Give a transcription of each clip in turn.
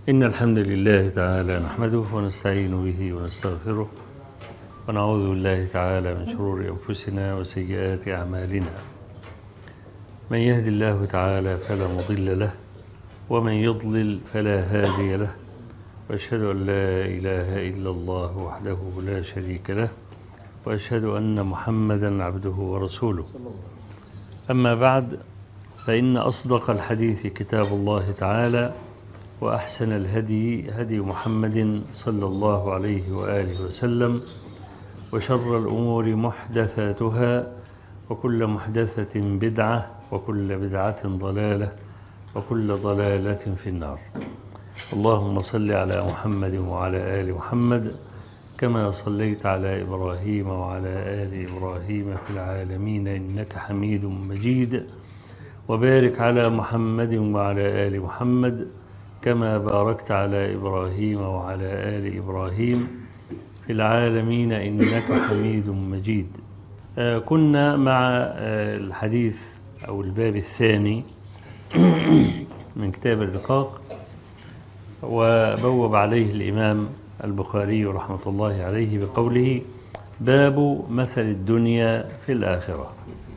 إن الحمد لله تعالى نحمده ونستعين به ونستغفره ونعوذ بالله تعالى من شرور أنفسنا وسيئات أعمالنا من يهد الله تعالى فلا مضل له ومن يضلل فلا هادي له وأشهد أن لا إله إلا الله وحده لا شريك له وأشهد أن محمدا عبده ورسوله أما بعد فإن أصدق الحديث كتاب الله تعالى وأحسن الهدي هدي محمد صلى الله عليه وآله وسلم وشر الأمور محدثاتها وكل محدثة بدعة وكل بدعة ضلالة وكل ضلالة في النار اللهم صل على محمد وعلى آل محمد كما صليت على إبراهيم وعلى آل إبراهيم في العالمين إنك حميد مجيد وبارك على محمد وعلى آل محمد كما باركت على إبراهيم وعلى آل إبراهيم في العالمين إنك حميد مجيد كنا مع الحديث أو الباب الثاني من كتاب الرقاق وبوب عليه الإمام البخاري رحمة الله عليه بقوله باب مثل الدنيا في الآخرة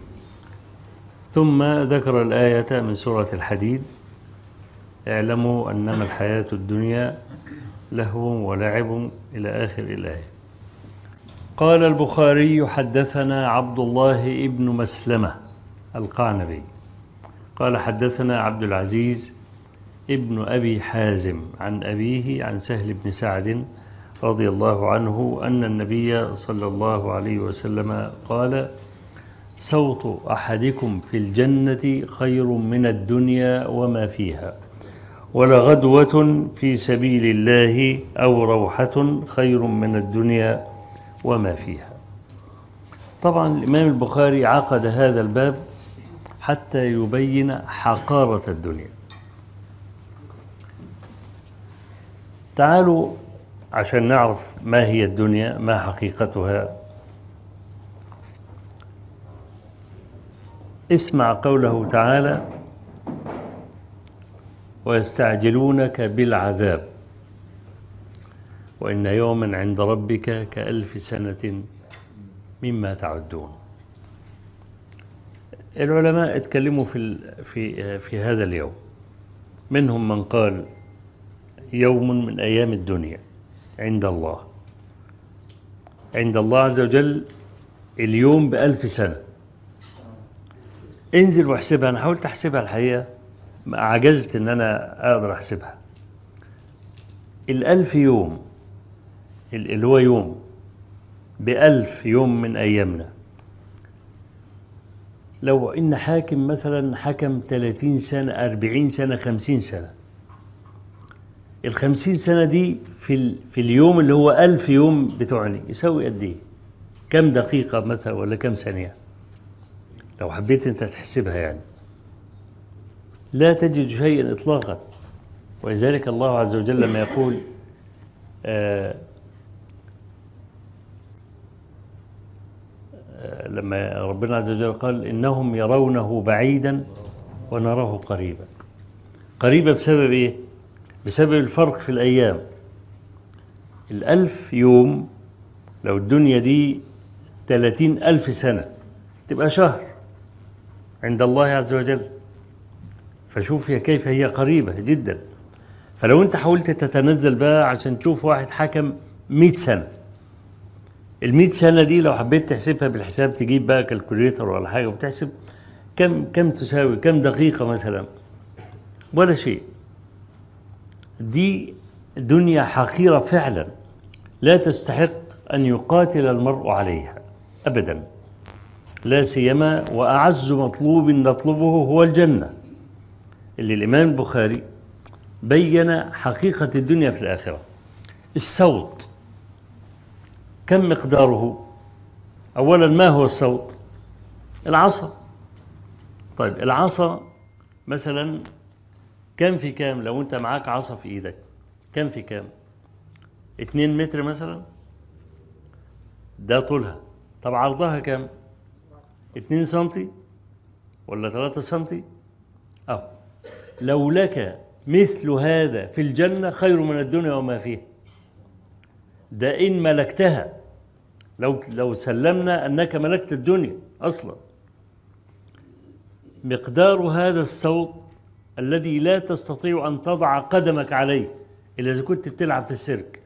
ثم ذكر الآية من سورة الحديد اعلموا أنما الحياة الدنيا لهو ولعب إلى آخر الآية قال البخاري حدثنا عبد الله ابن مسلمة القعنبي قال حدثنا عبد العزيز ابن أبي حازم عن أبيه عن سهل بن سعد رضي الله عنه أن النبي صلى الله عليه وسلم قال صوت أحدكم في الجنة خير من الدنيا وما فيها ولغدوة في سبيل الله أو روحة خير من الدنيا وما فيها طبعا الإمام البخاري عقد هذا الباب حتى يبين حقارة الدنيا تعالوا عشان نعرف ما هي الدنيا ما حقيقتها اسمع قوله تعالى ويستعجلونك بالعذاب وإن يوما عند ربك كألف سنة مما تعدون العلماء اتكلموا في في في هذا اليوم منهم من قال يوم من أيام الدنيا عند الله عند الله عز وجل اليوم بألف سنة انزل واحسبها أنا حاولت أحسبها الحقيقة عجزت ان انا اقدر احسبها الالف يوم اللي هو يوم بألف يوم من أيامنا لو إن حاكم مثلا حكم 30 سنة 40 سنة 50 سنة الخمسين سنة دي في, ال... في اليوم اللي هو ألف يوم بتوعني يساوي قد إيه كم دقيقة مثلا ولا كم ثانية لو حبيت أنت تحسبها يعني لا تجد شيئا إطلاقا ولذلك الله عز وجل لما يقول آآ آآ لما ربنا عز وجل قال إنهم يرونه بعيدا ونراه قريبا قريبا بسبب إيه بسبب الفرق في الأيام الألف يوم لو الدنيا دي ثلاثين ألف سنة تبقى شهر عند الله عز وجل فشوف هي كيف هي قريبة جدا فلو انت حاولت تتنزل بقى عشان تشوف واحد حكم مئة سنة المئة سنة دي لو حبيت تحسبها بالحساب تجيب بقى كالكوليتر ولا حاجة وتحسب كم كم تساوي كم دقيقة مثلا ولا شيء دي دنيا حقيرة فعلا لا تستحق أن يقاتل المرء عليها أبدا لا سيما وأعز مطلوب نطلبه هو الجنة اللي الإمام البخاري بين حقيقة الدنيا في الآخرة الصوت كم مقداره أولا ما هو الصوت العصا طيب العصا مثلا كم في كام لو انت معاك عصا في ايدك كم في كام اتنين متر مثلا ده طولها طب عرضها كام اتنين سنتي ولا ثلاثة سنتي اه لو لك مثل هذا في الجنة خير من الدنيا وما فيها ده إن ملكتها لو لو سلمنا أنك ملكت الدنيا أصلا مقدار هذا الصوت الذي لا تستطيع أن تضع قدمك عليه إلا إذا كنت بتلعب في السيرك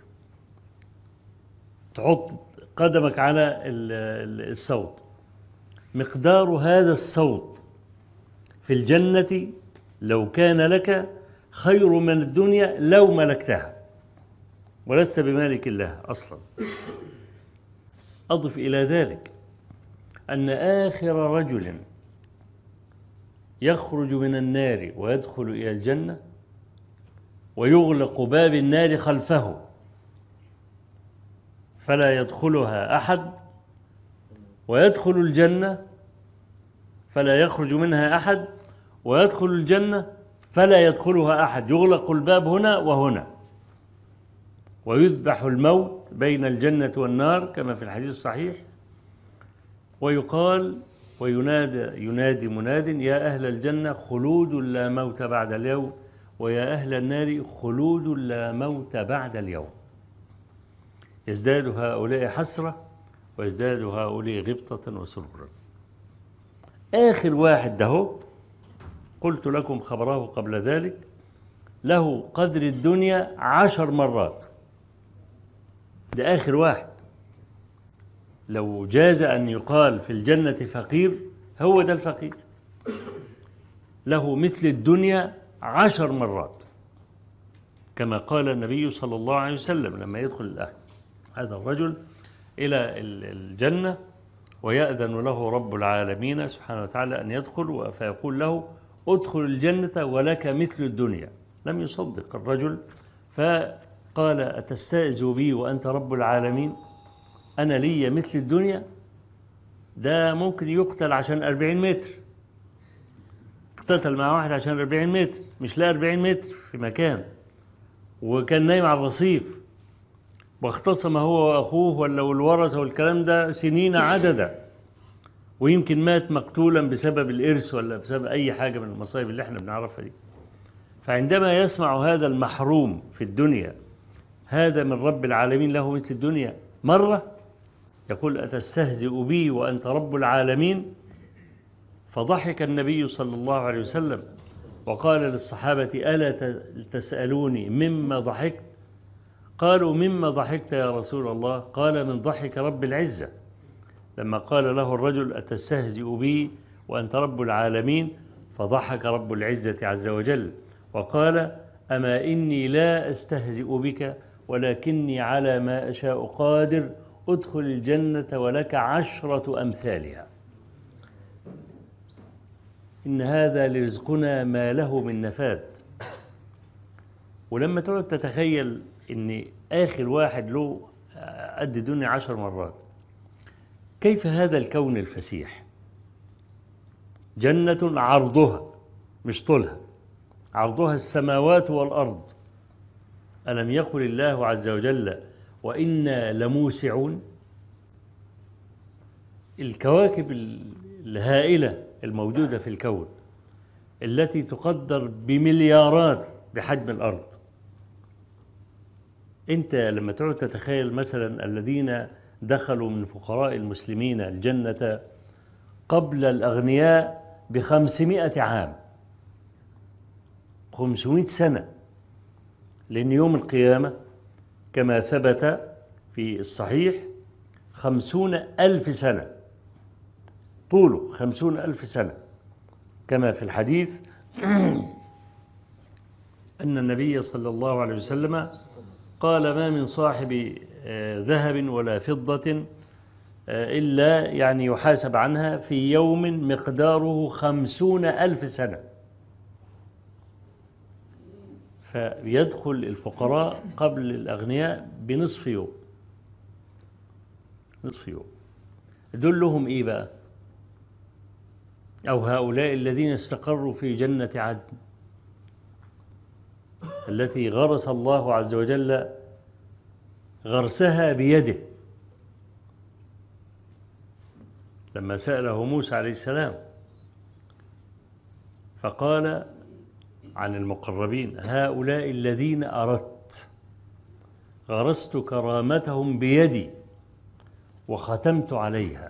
تحط قدمك على الصوت مقدار هذا الصوت في الجنة لو كان لك خير من الدنيا لو ملكتها ولست بمالك الله أصلا أضف إلى ذلك أن آخر رجل يخرج من النار ويدخل إلى الجنة ويغلق باب النار خلفه فلا يدخلها أحد ويدخل الجنة فلا يخرج منها أحد ويدخل الجنة فلا يدخلها أحد يغلق الباب هنا وهنا ويذبح الموت بين الجنة والنار كما في الحديث الصحيح ويقال وينادى ينادي مناد يا أهل الجنة خلود لا موت بعد اليوم ويا أهل النار خلود لا موت بعد اليوم يزداد هؤلاء حسرة ويزداد هؤلاء غبطة وسرورا آخر واحد ده قلت لكم خبره قبل ذلك له قدر الدنيا عشر مرات ده آخر واحد لو جاز أن يقال في الجنة فقير هو ده الفقير له مثل الدنيا عشر مرات كما قال النبي صلى الله عليه وسلم لما يدخل الأهل هذا الرجل إلى الجنة ويأذن له رب العالمين سبحانه وتعالى أن يدخل فيقول له ادخل الجنة ولك مثل الدنيا لم يصدق الرجل فقال أتستأذ بي وأنت رب العالمين أنا لي مثل الدنيا ده ممكن يقتل عشان أربعين متر اقتتل مع واحد عشان أربعين متر مش لا أربعين متر في مكان وكان نايم على الرصيف واختصم هو وأخوه ولا الورثة والكلام ده سنين عددا ويمكن مات مقتولا بسبب الإرث ولا بسبب أي حاجة من المصايب اللي احنا بنعرفها دي فعندما يسمع هذا المحروم في الدنيا هذا من رب العالمين له مثل الدنيا مرة يقول أتستهزئ بي وأنت رب العالمين فضحك النبي صلى الله عليه وسلم وقال للصحابة ألا تسألوني مما ضحكت قالوا مما ضحكت يا رسول الله قال من ضحك رب العزة لما قال له الرجل أتستهزئ بي وأنت رب العالمين فضحك رب العزة عز وجل وقال أما إني لا أستهزئ بك ولكني على ما أشاء قادر ادخل الجنة ولك عشرة أمثالها إن هذا لرزقنا ما له من نفاد ولما تقعد تتخيل إن آخر واحد له قد الدنيا عشر مرات كيف هذا الكون الفسيح جنة عرضها مش طولها عرضها السماوات والأرض ألم يقل الله عز وجل وإنا لموسعون الكواكب الهائلة الموجودة في الكون التي تقدر بمليارات بحجم الأرض أنت لما تعود تتخيل مثلا الذين دخلوا من فقراء المسلمين الجنة قبل الأغنياء بخمسمائة عام خمسمائة سنة لأن يوم القيامة كما ثبت في الصحيح خمسون ألف سنة طوله خمسون ألف سنة كما في الحديث أن النبي صلى الله عليه وسلم قال ما من صاحب ذهب ولا فضة إلا يعني يحاسب عنها في يوم مقداره خمسون ألف سنة فيدخل الفقراء قبل الأغنياء بنصف يوم نصف يوم دول لهم إيه بقى أو هؤلاء الذين استقروا في جنة عدن التي غرس الله عز وجل غرسها بيده لما سأله موسى عليه السلام فقال عن المقربين هؤلاء الذين أردت غرست كرامتهم بيدي وختمت عليها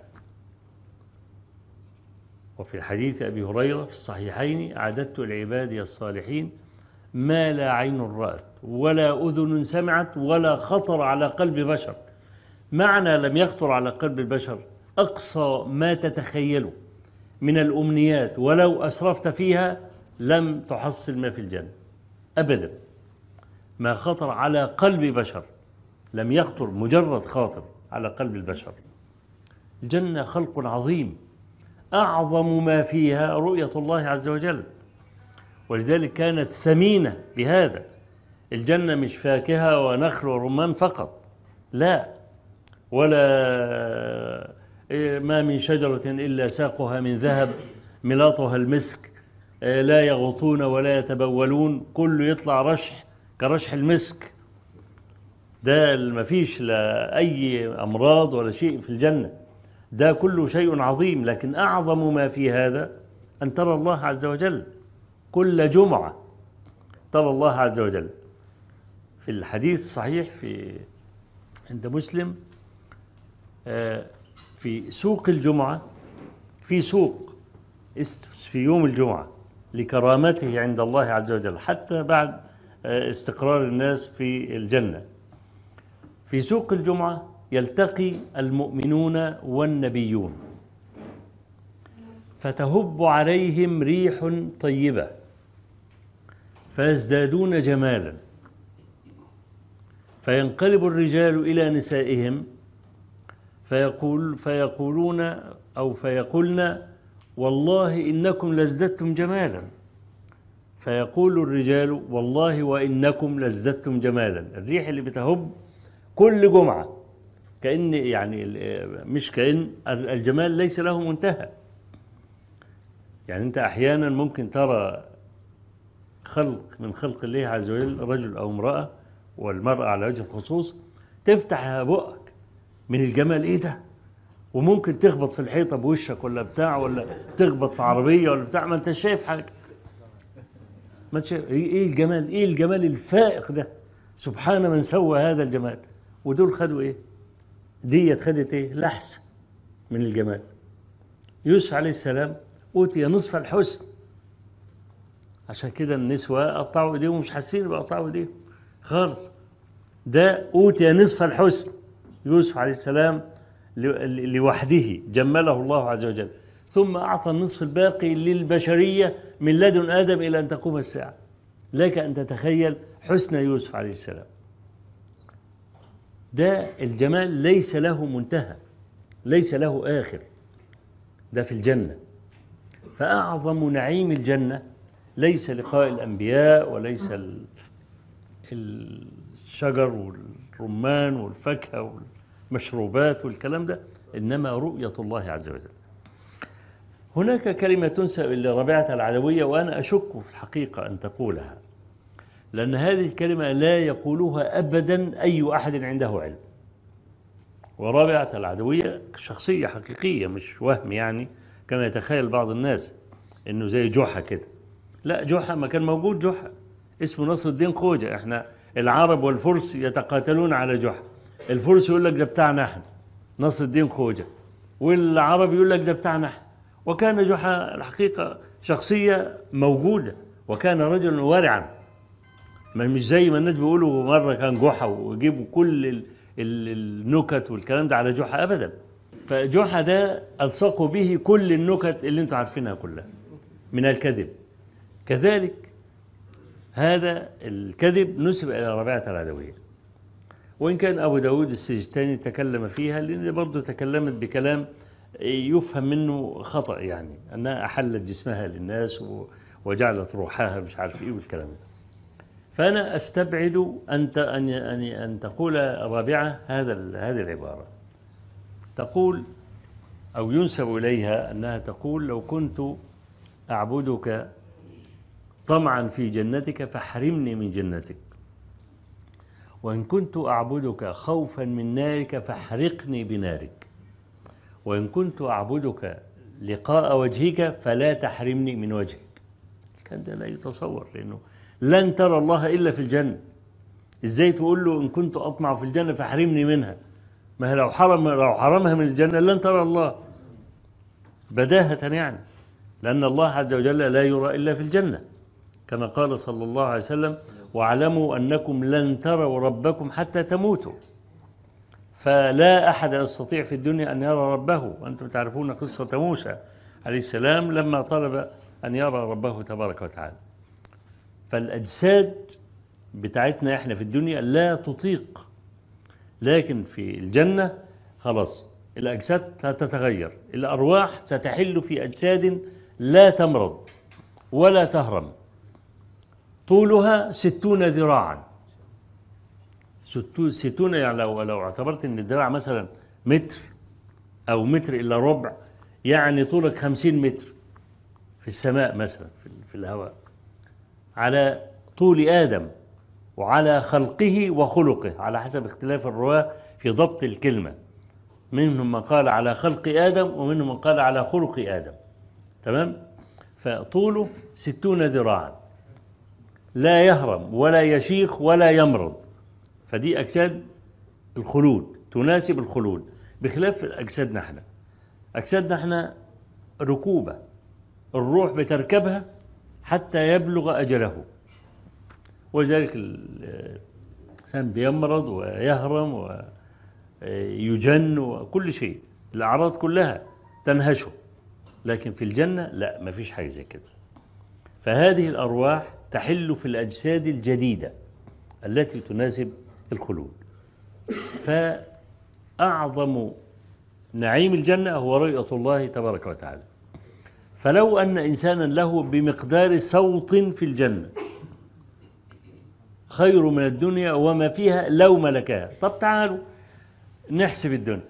وفي حديث أبي هريرة في الصحيحين أعددت لعبادي الصالحين ما لا عين رأت ولا أذن سمعت ولا خطر على قلب بشر معنى لم يخطر على قلب البشر أقصى ما تتخيله من الأمنيات ولو أسرفت فيها لم تحصل ما في الجنة أبدا ما خطر على قلب بشر لم يخطر مجرد خاطر على قلب البشر الجنة خلق عظيم أعظم ما فيها رؤية الله عز وجل ولذلك كانت ثمينة بهذا الجنة مش فاكهة ونخل ورمان فقط لا ولا ما من شجرة إلا ساقها من ذهب ملاطها المسك لا يغطون ولا يتبولون كله يطلع رشح كرشح المسك ده ما فيش لا أي أمراض ولا شيء في الجنة ده كله شيء عظيم لكن أعظم ما في هذا أن ترى الله عز وجل كل جمعة ترى الله عز وجل في الحديث الصحيح في عند مسلم في سوق الجمعة في سوق في يوم الجمعة لكرامته عند الله عز وجل حتى بعد استقرار الناس في الجنة في سوق الجمعة يلتقي المؤمنون والنبيون فتهب عليهم ريح طيبة فيزدادون جمالا فينقلب الرجال إلى نسائهم فيقول فيقولون أو فيقولن والله إنكم لازددتم جمالا فيقول الرجال والله وإنكم لازددتم جمالا الريح اللي بتهب كل جمعة كأن يعني مش كأن الجمال ليس له منتهى يعني أنت أحيانا ممكن ترى خلق من خلق الله عز وجل رجل أو امرأة والمرأة على وجه الخصوص تفتح بقك من الجمال إيه ده وممكن تخبط في الحيطة بوشك ولا بتاع ولا تخبط في عربية ولا بتاع ما انت شايف حاجة ما انت شايف ايه الجمال ايه الجمال الفائق ده سبحان من سوى هذا الجمال ودول خدوا ايه ديت خدت ايه لحس من الجمال يوسف عليه السلام أوتي نصف الحسن عشان كده النسوة قطعوا ايديهم مش حاسين بقطعوا ايديهم خالص ده أوتي نصف الحسن يوسف عليه السلام لوحده جمله الله عز وجل ثم أعطى النصف الباقي للبشرية من لدن آدم إلى أن تقوم الساعة لك أن تتخيل حسن يوسف عليه السلام ده الجمال ليس له منتهى ليس له آخر ده في الجنة فأعظم نعيم الجنة ليس لقاء الأنبياء وليس الشجر والرمان والفاكهة والمشروبات والكلام ده إنما رؤية الله عز وجل هناك كلمة تنسب لربيعة العدوية وأنا أشك في الحقيقة أن تقولها لأن هذه الكلمة لا يقولها أبدا أي أحد عنده علم ورابعة العدوية شخصية حقيقية مش وهم يعني كما يتخيل بعض الناس انه زي جحا كده لا جحا ما كان موجود جحا اسمه نصر الدين خوجة احنا العرب والفرس يتقاتلون على جحا الفرس يقول لك ده بتاعنا احنا نصر الدين خوجة والعرب يقول لك ده بتاعنا احنا وكان جحا الحقيقة شخصية موجودة وكان رجلا ورعا ما مش زي ما الناس بيقولوا مرة كان جحا ويجيبوا كل النكت والكلام ده على جحا أبدا فجحا ده ألصقوا به كل النكت اللي انتم عارفينها كلها من الكذب كذلك هذا الكذب نسب إلى ربيعة العدوية وإن كان أبو داود السجتاني تكلم فيها لأن برضه تكلمت بكلام يفهم منه خطأ يعني أنها أحلت جسمها للناس وجعلت روحها مش عارف إيه والكلام ده فأنا أستبعد أن أن أن تقول رابعة هذا هذه العبارة تقول أو ينسب إليها أنها تقول لو كنت أعبدك طمعا في جنتك فاحرمني من جنتك وإن كنت أعبدك خوفا من نارك فاحرقني بنارك وإن كنت أعبدك لقاء وجهك فلا تحرمني من وجهك كان ده لا يتصور لأنه لن ترى الله إلا في الجنة إزاي تقول له إن كنت أطمع في الجنة فاحرمني منها ما هي لو حرم لو حرمها من الجنة لن ترى الله بداهة يعني لأن الله عز وجل لا يرى إلا في الجنة كما قال صلى الله عليه وسلم واعلموا أنكم لن تروا ربكم حتى تموتوا فلا أحد يستطيع في الدنيا أن يرى ربه وأنتم تعرفون قصة موسى عليه السلام لما طلب أن يرى ربه تبارك وتعالى فالأجساد بتاعتنا إحنا في الدنيا لا تطيق لكن في الجنة خلاص الأجساد تتغير الأرواح ستحل في أجساد لا تمرض ولا تهرم طولها ستون ذراعا ستون يعني لو, لو اعتبرت ان الذراع مثلا متر او متر الا ربع يعني طولك خمسين متر في السماء مثلا في الهواء على طول آدم وعلى خلقه وخلقه على حسب اختلاف الرواة في ضبط الكلمة منهم من قال على خلق آدم ومنهم من قال على خلق آدم تمام فطوله ستون ذراعا لا يهرم ولا يشيخ ولا يمرض فدي أجساد الخلود تناسب الخلود بخلاف أجسادنا احنا أجسادنا احنا ركوبة الروح بتركبها حتى يبلغ أجله ولذلك الإنسان بيمرض ويهرم ويجن وكل شيء الأعراض كلها تنهشه لكن في الجنة لا ما فيش حاجة زي كده فهذه الأرواح تحل في الأجساد الجديدة التي تناسب الخلود فأعظم نعيم الجنة هو رؤية الله تبارك وتعالى فلو أن إنسانا له بمقدار صوت في الجنة خير من الدنيا وما فيها لو ملكها طب تعالوا نحسب الدنيا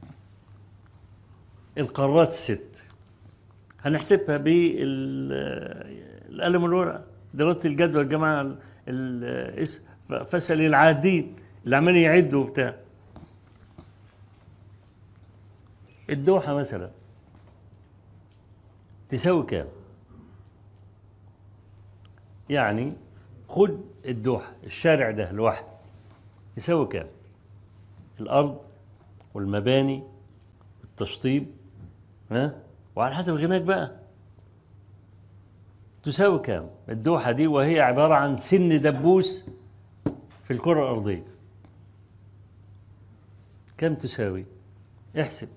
القارات الست هنحسبها بالقلم والورقة دراسة الجدوى الجماعة فسل العادين اللي عمال يعدوا وبتاع الدوحة مثلا تساوي كام يعني خد الدوحة الشارع ده لوحده يساوي كام الأرض والمباني والتشطيب ها وعلى حسب غناك بقى تساوي كام الدوحة دي وهي عبارة عن سن دبوس في الكرة الأرضية كم تساوي احسب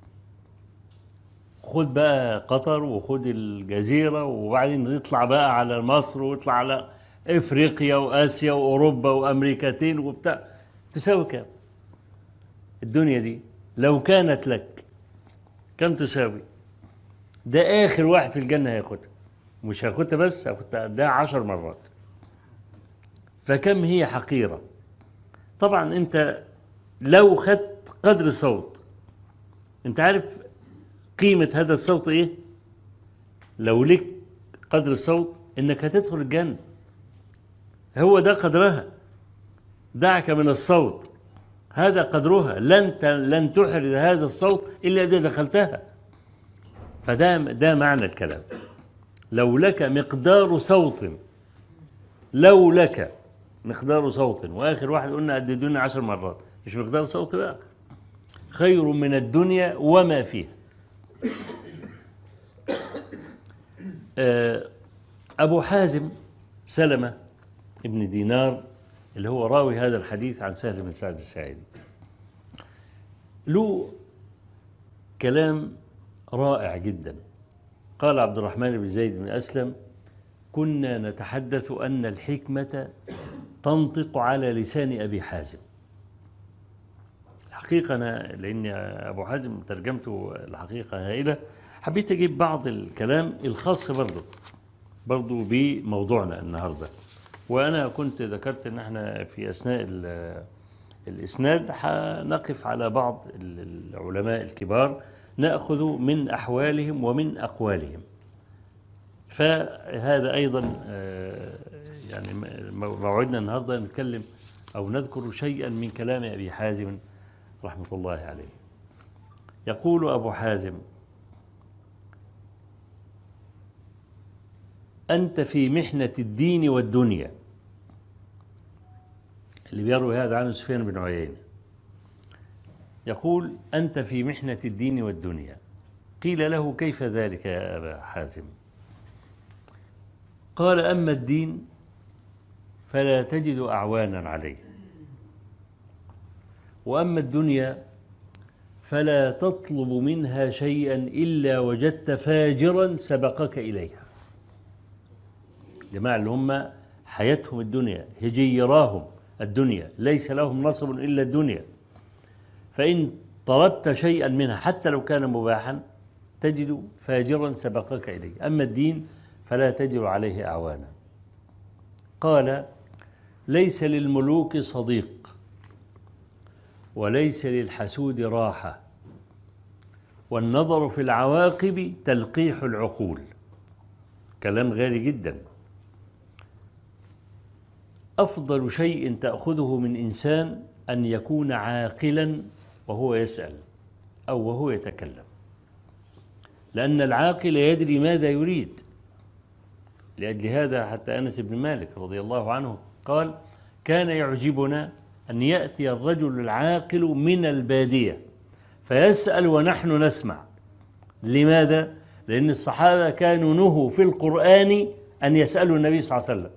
خد بقى قطر وخد الجزيرة وبعدين نطلع بقى على مصر ويطلع على افريقيا واسيا واوروبا وامريكتين وبتاع تساوي كام الدنيا دي لو كانت لك كم تساوي ده اخر واحد في الجنة هياخدها مش هاخدها بس هاخدها ده عشر مرات فكم هي حقيرة طبعا انت لو خدت قدر صوت انت عارف قيمة هذا الصوت ايه لو لك قدر الصوت انك هتدخل الجنة هو ده قدرها دعك من الصوت هذا قدرها لن لن تحرز هذا الصوت الا اذا دخلتها فده ده معنى الكلام لو لك مقدار صوت لو لك مقدار صوت واخر واحد قلنا قد الدنيا عشر مرات مش مقدار صوت بقى خير من الدنيا وما فيها أبو حازم سلمة ابن دينار اللي هو راوي هذا الحديث عن سهل بن سعد الساعدي له كلام رائع جدا قال عبد الرحمن بن زيد بن أسلم كنا نتحدث أن الحكمة تنطق على لسان أبي حازم الحقيقة أنا لأن أبو حازم ترجمته الحقيقة هائلة حبيت أجيب بعض الكلام الخاص برضه برضه بموضوعنا النهاردة وأنا كنت ذكرت أن احنا في أثناء الإسناد هنقف على بعض العلماء الكبار نأخذ من أحوالهم ومن أقوالهم فهذا أيضا يعني موعدنا النهاردة نتكلم أو نذكر شيئا من كلام أبي حازم رحمة الله عليه يقول أبو حازم أنت في محنة الدين والدنيا اللي بيروي هذا عنه سفيان بن عيينة يقول أنت في محنة الدين والدنيا قيل له كيف ذلك يا أبا حازم قال أما الدين فلا تجد أعوانا عليه وأما الدنيا فلا تطلب منها شيئا إلا وجدت فاجرا سبقك إليها جماعة اللي هم حياتهم الدنيا هجيراهم الدنيا ليس لهم نصب إلا الدنيا فإن طلبت شيئا منها حتى لو كان مباحا تجد فاجرا سبقك إليه أما الدين فلا تجد عليه أعوانا قال ليس للملوك صديق وليس للحسود راحة والنظر في العواقب تلقيح العقول كلام غالي جدا أفضل شيء تأخذه من إنسان أن يكون عاقلا وهو يسأل أو وهو يتكلم لأن العاقل يدري ماذا يريد لأجل هذا حتى أنس بن مالك رضي الله عنه قال كان يعجبنا أن يأتي الرجل العاقل من البادية فيسأل ونحن نسمع لماذا؟ لأن الصحابة كانوا نهوا في القرآن أن يسألوا النبي صلى الله عليه وسلم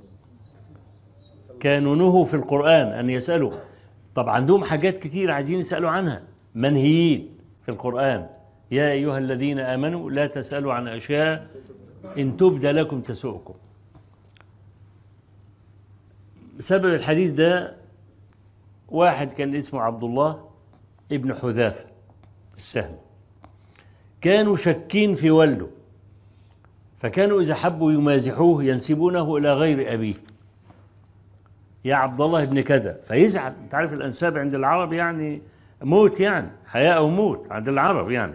كانوا نهوا في القرآن أن يسألوا طب عندهم حاجات كتير عايزين يسألوا عنها منهيين في القرآن يا أيها الذين آمنوا لا تسألوا عن أشياء إن تبد لكم تسؤكم سبب الحديث ده واحد كان اسمه عبد الله ابن حذافة السهم كانوا شكين في والده فكانوا إذا حبوا يمازحوه ينسبونه إلى غير أبيه يا عبد الله ابن كذا فيزعل انت عارف الأنساب عند العرب يعني موت يعني حياة أو موت عند العرب يعني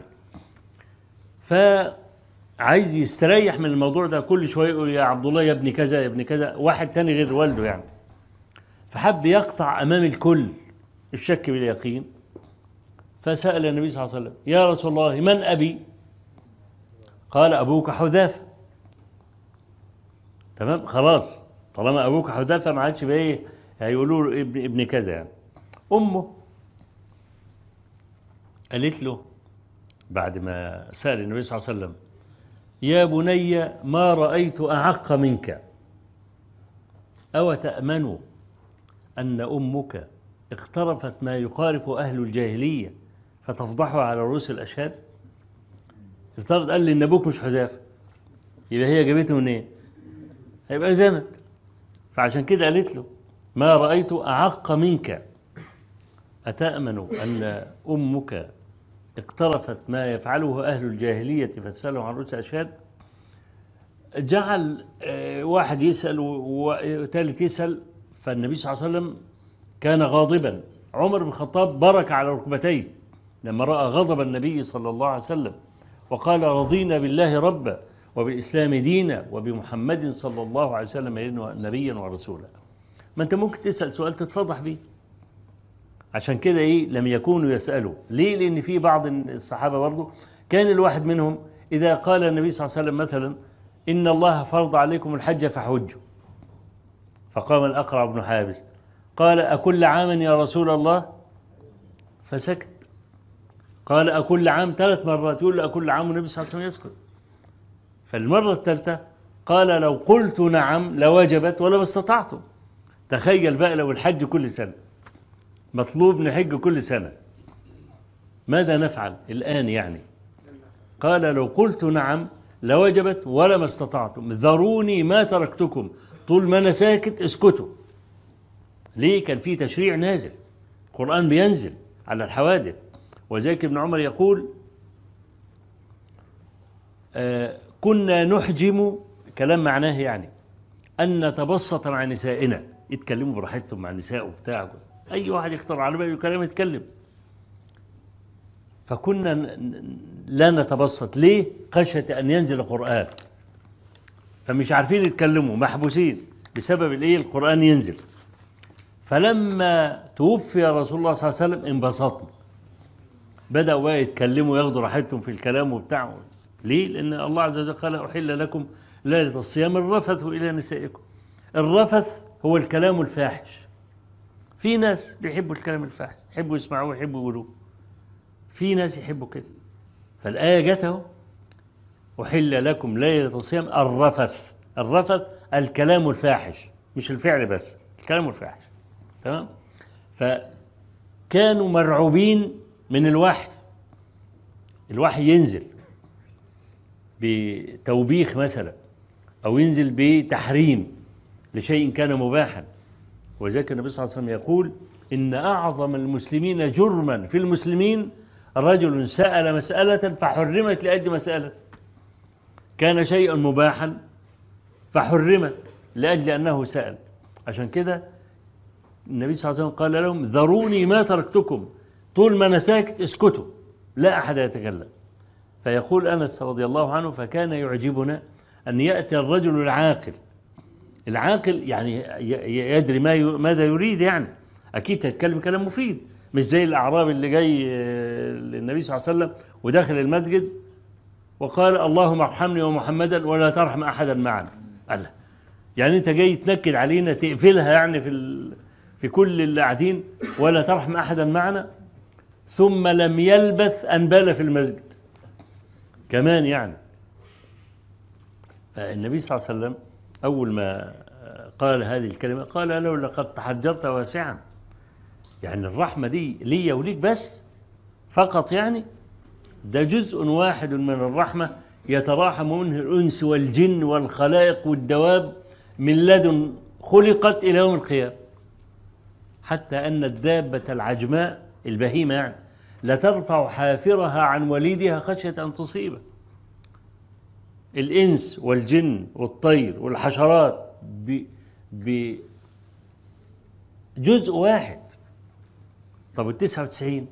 فعايز يستريح من الموضوع ده كل شوية يقول يا عبد الله يا ابن كذا يا ابن كذا واحد تاني غير والده يعني فحب يقطع أمام الكل الشك باليقين فسأل النبي صلى الله عليه وسلم يا رسول الله من أبي قال أبوك حذافة تمام خلاص طالما أبوك حذافة ما عادش بقى إيه هيقولوا له ابن, ابن كذا يعني أمه قالت له بعد ما سأل النبي صلى الله عليه وسلم يا بني ما رأيت أعق منك أو تأمن أن أمك اقترفت ما يقارف أهل الجاهلية فتفضحها على رؤوس الأشهاد افترض قال لي إن أبوك مش حذافة يبقى هي جابته منين إيه؟ هيبقى زمت فعشان كده قالت له ما رأيت أعق منك أتأمن أن أمك اقترفت ما يفعله أهل الجاهلية فتسألهم عن رؤوس الأشهاد جعل واحد يسأل وثالث يسأل فالنبي صلى الله عليه وسلم كان غاضبا عمر بن الخطاب برك على ركبتيه لما رأى غضب النبي صلى الله عليه وسلم وقال رضينا بالله ربا وبالإسلام دينا وبمحمد صلى الله عليه وسلم نبيا ورسولا ما أنت ممكن تسأل سؤال تتفضح به عشان كده إيه لم يكونوا يسألوا ليه لأن في بعض الصحابة برضو كان الواحد منهم إذا قال النبي صلى الله عليه وسلم مثلا إن الله فرض عليكم الحج فحجوا فقام الأقرع بن حابس قال أكل عام يا رسول الله فسكت قال أكل عام ثلاث مرات يقول أكل عام النبي صلى الله عليه وسلم يسكت فالمرة الثالثة قال لو قلت نعم لوجبت ولو استطعتم تخيل بقى لو الحج كل سنة مطلوب نحج كل سنة ماذا نفعل الآن يعني قال لو قلت نعم لوجبت ولما استطعتم ذروني ما تركتكم طول ما أنا ساكت اسكتوا ليه كان في تشريع نازل القرآن بينزل على الحوادث وذلك ابن عمر يقول آه كنا نحجم كلام معناه يعني أن نتبسط مع نسائنا يتكلموا براحتهم مع النساء وبتاع أي واحد يختار على باله كلام يتكلم فكنا لا نتبسط ليه خشية أن ينزل القرآن فمش عارفين يتكلموا محبوسين بسبب الايه القرآن ينزل فلما توفي رسول الله صلى الله عليه وسلم انبسطنا بدأوا بقى يتكلموا ياخدوا راحتهم في الكلام وبتاع ليه لأن الله عز وجل قال أحل لكم ليلة الصيام الرفث إلى نسائكم الرفث هو الكلام الفاحش في ناس بيحبوا الكلام الفاحش يحبوا يسمعوه يحبوا يقولوه في ناس يحبوا كده فالآية جت اهو أحل لكم ليلة الصيام الرفث الرفث الكلام الفاحش مش الفعل بس الكلام الفاحش تمام فكانوا مرعوبين من الوحي الوحي ينزل بتوبيخ مثلا أو ينزل بتحريم لشيء كان مباحا وذلك النبي صلى الله عليه وسلم يقول إن أعظم المسلمين جرما في المسلمين رجل سأل مسألة فحرمت لأجل مسألة كان شيئا مباحا فحرمت لأجل أنه سأل عشان كده النبي صلى الله عليه وسلم قال لهم ذروني ما تركتكم طول ما أنا ساكت اسكتوا لا أحد يتكلم فيقول أنس رضي الله عنه فكان يعجبنا أن يأتي الرجل العاقل العاقل يعني يدري ما ماذا يريد يعني أكيد هيتكلم كلام مفيد مش زي الأعراب اللي جاي للنبي صلى الله عليه وسلم وداخل المسجد وقال اللهم ارحمني ومحمدا ولا ترحم أحدا معنا قال يعني أنت جاي تنكد علينا تقفلها يعني في ال... في كل اللي قاعدين ولا ترحم أحدا معنا ثم لم يلبث أن بال في المسجد كمان يعني فالنبي صلى الله عليه وسلم أول ما قال هذه الكلمة قال له لقد تحجرت واسعا يعني الرحمة دي ليا وليك بس فقط يعني ده جزء واحد من الرحمة يتراحم منه الأنس والجن والخلائق والدواب من لدن خلقت إلى يوم القيامة حتى أن الدابة العجماء البهيمة يعني لترفع حافرها عن وليدها خشية أن تصيبه الإنس والجن والطير والحشرات بجزء واحد طب التسعة وتسعين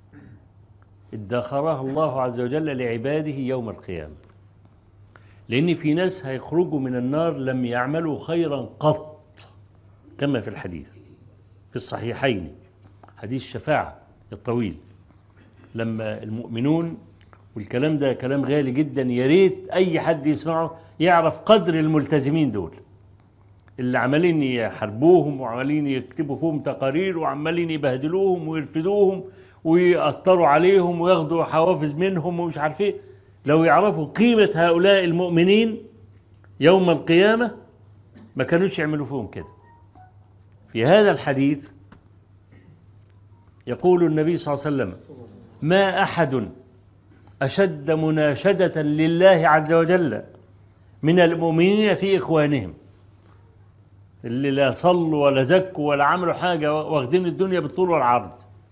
ادخرها الله عز وجل لعباده يوم القيامة لأن في ناس هيخرجوا من النار لم يعملوا خيرا قط كما في الحديث في الصحيحين حديث الشفاعة الطويل لما المؤمنون والكلام ده كلام غالي جدا يا ريت أي حد يسمعه يعرف قدر الملتزمين دول اللي عمالين يحاربوهم وعمالين يكتبوا فيهم تقارير وعمالين يبهدلوهم ويرفدوهم ويأثروا عليهم وياخدوا حوافز منهم ومش عارف ايه لو يعرفوا قيمة هؤلاء المؤمنين يوم القيامة ما كانوش يعملوا فيهم كده في هذا الحديث يقول النبي صلى الله عليه وسلم ما أحد أشد مناشدة لله عز وجل من المؤمنين في إخوانهم اللي لا صلوا ولا زكوا ولا عملوا حاجة واخدين الدنيا بالطول والعرض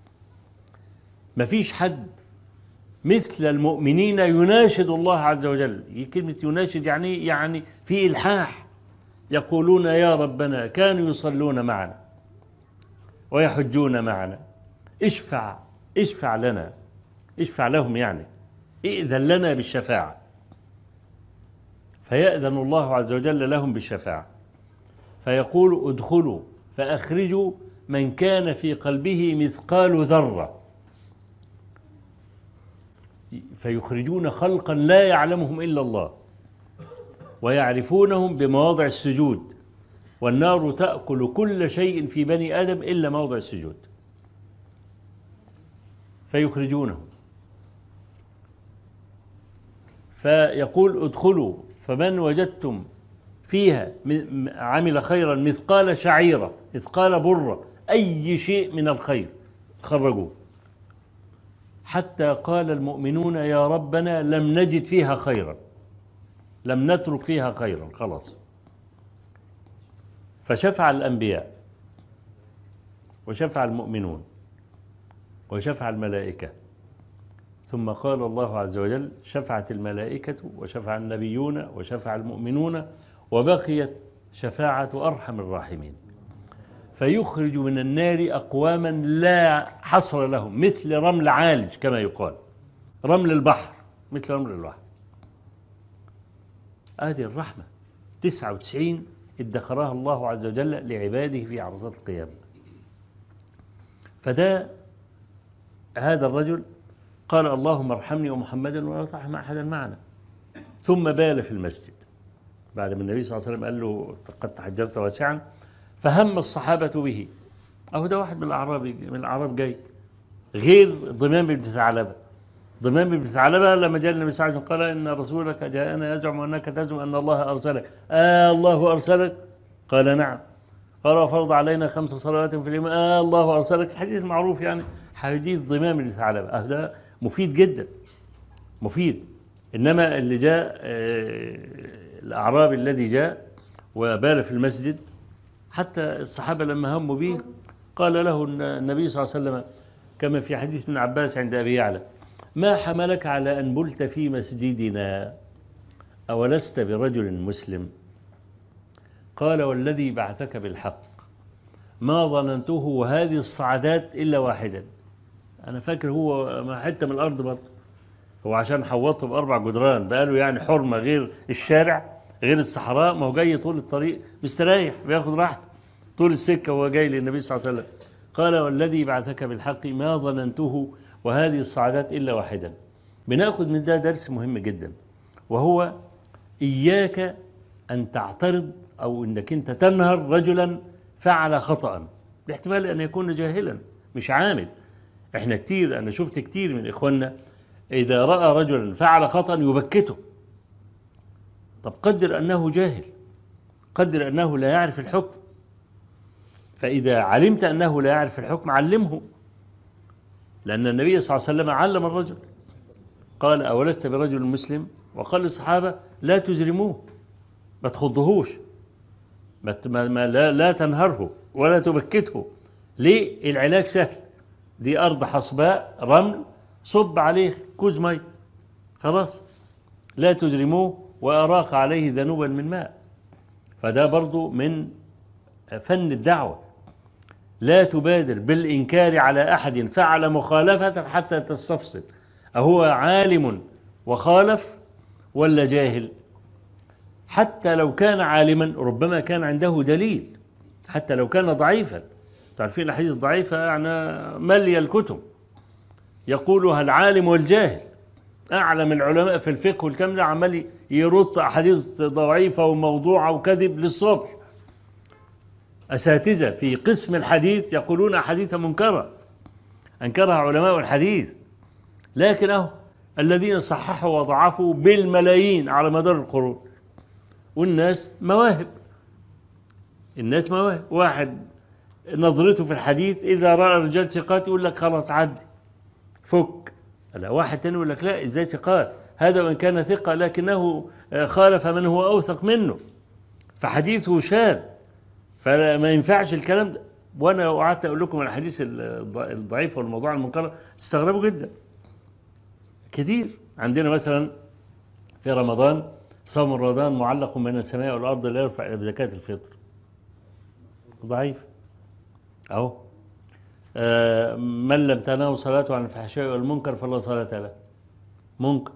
مفيش حد مثل المؤمنين يناشد الله عز وجل كلمة يناشد يعني يعني في إلحاح يقولون يا ربنا كانوا يصلون معنا ويحجون معنا اشفع اشفع لنا اشفع لهم يعني ائذن لنا بالشفاعة فيأذن الله عز وجل لهم بالشفاعة فيقول ادخلوا فأخرجوا من كان في قلبه مثقال ذرة فيخرجون خلقا لا يعلمهم إلا الله ويعرفونهم بمواضع السجود والنار تأكل كل شيء في بني آدم إلا موضع السجود فيخرجونهم فيقول ادخلوا فمن وجدتم فيها عمل خيرا مثقال شعيرة مثقال برة أي شيء من الخير خرجوه حتى قال المؤمنون يا ربنا لم نجد فيها خيرا لم نترك فيها خيرا خلاص فشفع الأنبياء وشفع المؤمنون وشفع الملائكة ثم قال الله عز وجل شفعت الملائكة وشفع النبيون وشفع المؤمنون وبقيت شفاعة أرحم الراحمين فيخرج من النار أقواما لا حصر لهم مثل رمل عالج كما يقال رمل البحر مثل رمل البحر هذه الرحمة 99 ادخرها الله عز وجل لعباده في عرصات القيامة فده هذا الرجل قال اللهم ارحمني ومحمدا ولا ترحم أحدا معنا ثم بال في المسجد بعد ما النبي صلى الله عليه وسلم قال له قد تحجرت واسعا فهم الصحابة به أهو ده واحد من الأعراب من الأعراب جاي غير ضمام بن ثعلبة ضمام بن ثعلبة لما جاء النبي صلى الله عليه وسلم قال إن رسولك جاءنا يزعم أنك تزعم أن الله أرسلك آه الله أرسلك قال نعم قال وفرض علينا خمس صلوات في اليوم آه الله أرسلك الحديث المعروف يعني حديث ضمام بن ثعلبة آه ده مفيد جدا مفيد إنما اللي جاء آه الأعرابي الذي جاء وبال في المسجد حتى الصحابة لما هموا به قال له النبي صلى الله عليه وسلم كما في حديث من عباس عند أبي يعلى ما حملك على أن بلت في مسجدنا أولست برجل مسلم قال والذي بعثك بالحق ما ظننته هذه الصعدات إلا واحدا أنا فاكر هو ما حتة من الأرض برضه هو عشان حوطه بأربع جدران بقاله يعني حرمة غير الشارع غير الصحراء ما هو جاي طول الطريق مستريح بياخد راحته طول السكة وهو جاي للنبي صلى الله عليه وسلم قال والذي بعثك بالحق ما ظننته وهذه الصعدات إلا واحدا بناخد من ده درس مهم جدا وهو إياك أن تعترض أو أنك أنت تنهر رجلا فعل خطأ باحتمال أن يكون جاهلا مش عامد احنا كتير أنا شفت كتير من إخواننا إذا رأى رجلا فعل خطأ يبكته طب قدر أنه جاهل قدر أنه لا يعرف الحكم فإذا علمت أنه لا يعرف الحكم علمه لأن النبي صلى الله عليه وسلم علم الرجل قال أولست برجل مسلم وقال للصحابة لا تزرموه ما تخضهوش ما ما لا, لا تنهره ولا تبكته ليه العلاج سهل دي أرض حصباء رمل صب عليه كوز مي خلاص لا تزرموه وأراق عليه ذنوبا من ماء فده برضو من فن الدعوة لا تبادر بالإنكار على أحد فعل مخالفة حتى تستفصل أهو عالم وخالف ولا جاهل حتى لو كان عالما ربما كان عنده دليل حتى لو كان ضعيفا تعرفين الأحاديث الضعيفة يعني ملي الكتب يقولها العالم والجاهل أعلم العلماء في الفقه والكلام ده عمال يرد أحاديث ضعيفة وموضوعة وكذب للصبح أساتذة في قسم الحديث يقولون أحاديث منكرة أنكرها علماء الحديث لكن أهو الذين صححوا وضعفوا بالملايين على مدار القرون والناس مواهب الناس مواهب واحد نظرته في الحديث إذا رأى رجال ثقات يقول لك خلاص عدي فك لا واحد تاني يقول لك لا ازاي ثقات هذا وإن كان ثقة لكنه خالف من هو أوثق منه فحديثه شاذ فما ينفعش الكلام ده وانا لو قعدت اقول لكم الحديث الضعيف والموضوع المنكر تستغربوا جدا كتير عندنا مثلا في رمضان صوم رمضان معلق بين السماء والارض لا يرفع الى زكاه الفطر ضعيف اهو آه من لم تناه صلاته عن الفحشاء والمنكر فلا صلاة له منكر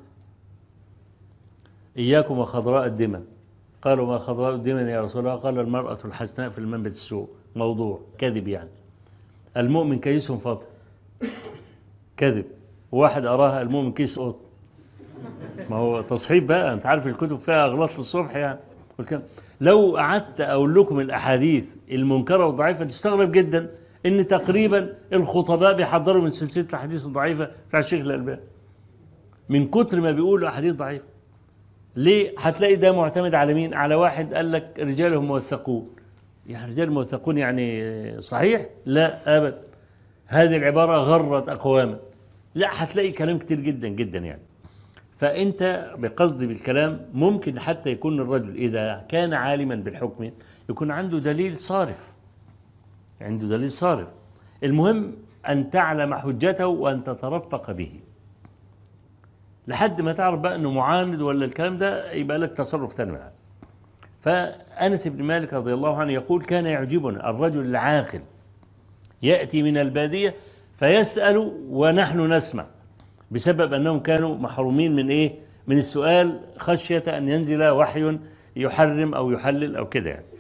إياكم وخضراء الدمى قالوا ما خضراء الدمى يا رسول الله قال المرأة الحسناء في المنبت السوء موضوع كذب يعني المؤمن كيس فاضل كذب واحد أراها المؤمن كيس قط ما هو تصحيح بقى أنت عارف الكتب فيها أغلاط للصبح يعني لو قعدت أقول لكم الأحاديث المنكرة والضعيفة تستغرب جدا ان تقريبا الخطباء بيحضروا من سلسله الاحاديث الضعيفه بتاع الشيخ الالباني من كتر ما بيقولوا احاديث ضعيفه ليه هتلاقي ده معتمد على مين على واحد قال لك رجالهم موثقون يعني رجال موثقون يعني صحيح لا ابدا هذه العباره غرت اقواما لا هتلاقي كلام كتير جدا جدا يعني فانت بقصد بالكلام ممكن حتى يكون الرجل اذا كان عالما بالحكم يكون عنده دليل صارف عنده دليل صارف المهم أن تعلم حجته وأن تترفق به لحد ما تعرف بقى أنه معاند ولا الكلام ده يبقى لك تصرف ثاني معاه فأنس بن مالك رضي الله عنه يقول كان يعجبنا الرجل العاقل يأتي من البادية فيسأل ونحن نسمع بسبب أنهم كانوا محرومين من إيه من السؤال خشية أن ينزل وحي يحرم أو يحلل أو كده يعني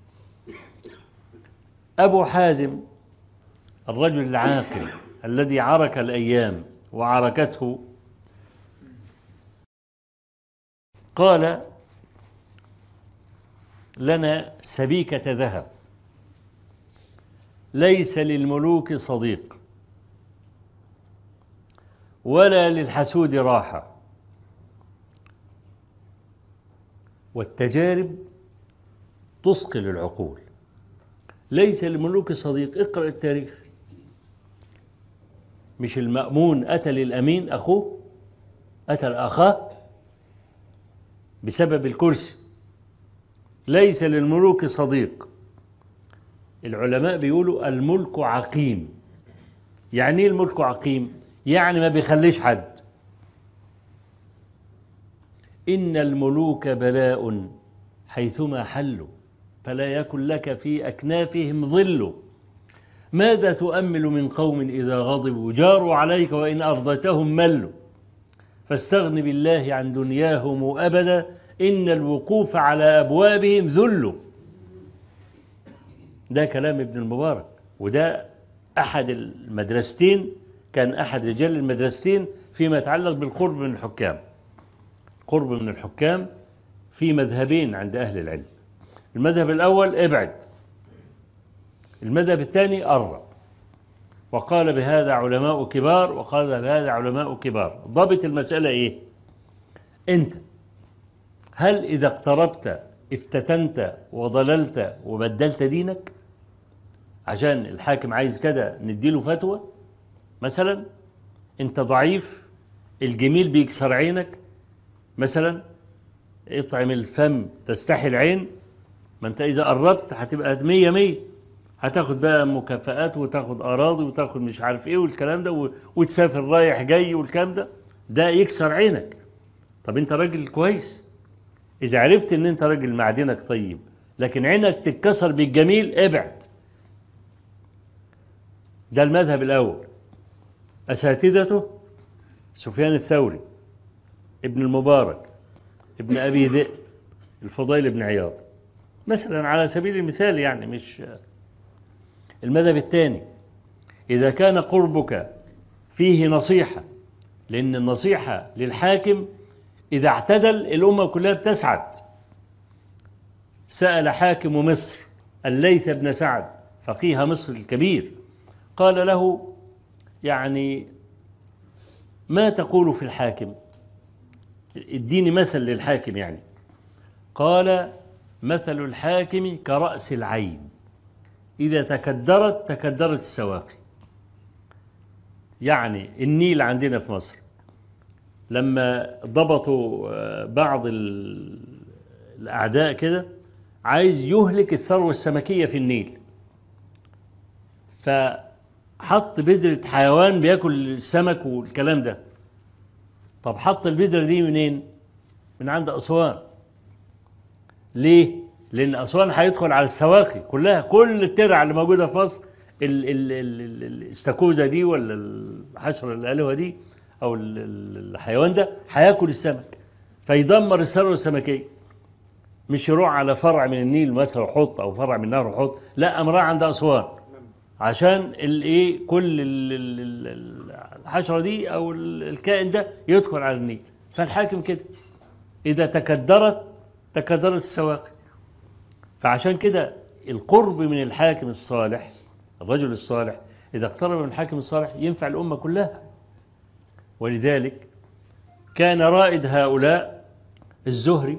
أبو حازم الرجل العاقل الذي عرك الأيام وعركته قال لنا سبيكة ذهب ليس للملوك صديق ولا للحسود راحة والتجارب تثقل العقول ليس للملوك صديق اقرأ التاريخ مش المأمون قتل الأمين أخوه قتل أخاه بسبب الكرسي ليس للملوك صديق العلماء بيقولوا الملك عقيم يعني ايه الملك عقيم يعني ما بيخليش حد إن الملوك بلاء حيثما حلوا فلا يكن لك في أكنافهم ظل ماذا تؤمل من قوم إذا غضبوا جاروا عليك وإن أرضتهم ملوا فاستغن بالله عن دنياهم أبدا إن الوقوف على أبوابهم ذل ده كلام ابن المبارك وده أحد المدرستين كان أحد رجال المدرستين فيما يتعلق بالقرب من الحكام قرب من الحكام في مذهبين عند أهل العلم المذهب الأول ابعد المذهب الثاني قرب وقال بهذا علماء كبار وقال بهذا علماء كبار ضابط المسألة إيه أنت هل إذا اقتربت افتتنت وضللت وبدلت دينك عشان الحاكم عايز كده نديله فتوى مثلا انت ضعيف الجميل بيكسر عينك مثلا اطعم الفم تستحي العين ما انت اذا قربت هتبقى مية مية هتاخد بقى مكافآت وتاخد اراضي وتاخد مش عارف ايه والكلام ده وتسافر رايح جاي والكلام ده ده يكسر عينك طب انت راجل كويس اذا عرفت ان انت راجل معدنك طيب لكن عينك تتكسر بالجميل ابعد ده المذهب الاول اساتذته سفيان الثوري ابن المبارك ابن ابي ذئب الفضيل بن عياض مثلا على سبيل المثال يعني مش المذهب الثاني إذا كان قربك فيه نصيحة لأن النصيحة للحاكم إذا اعتدل الأمة كلها بتسعد سأل حاكم مصر الليث بن سعد فقيه مصر الكبير قال له يعني ما تقول في الحاكم اديني مثل للحاكم يعني قال مثل الحاكم كرأس العين إذا تكدرت تكدرت السواقي يعني النيل عندنا في مصر لما ضبطوا بعض الأعداء كده عايز يهلك الثروة السمكية في النيل فحط بذرة حيوان بياكل السمك والكلام ده طب حط البذرة دي منين من عند أسوان ليه لأن أسوان هيدخل على السواقي كلها كل الترع اللي موجودة في مصر الاستاكوزا دي ولا الحشرة الألوة دي أو الحيوان ده هياكل السمك فيدمر الثروة السمكية مش يروح على فرع من النيل مثلا وحط أو فرع من نهر وحط لا أمراه عند أسوان عشان الايه كل الحشرة دي أو الكائن ده يدخل على النيل فالحاكم كده إذا تكدرت تكدرت السواقي فعشان كده القرب من الحاكم الصالح الرجل الصالح إذا اقترب من الحاكم الصالح ينفع الأمة كلها ولذلك كان رائد هؤلاء الزهري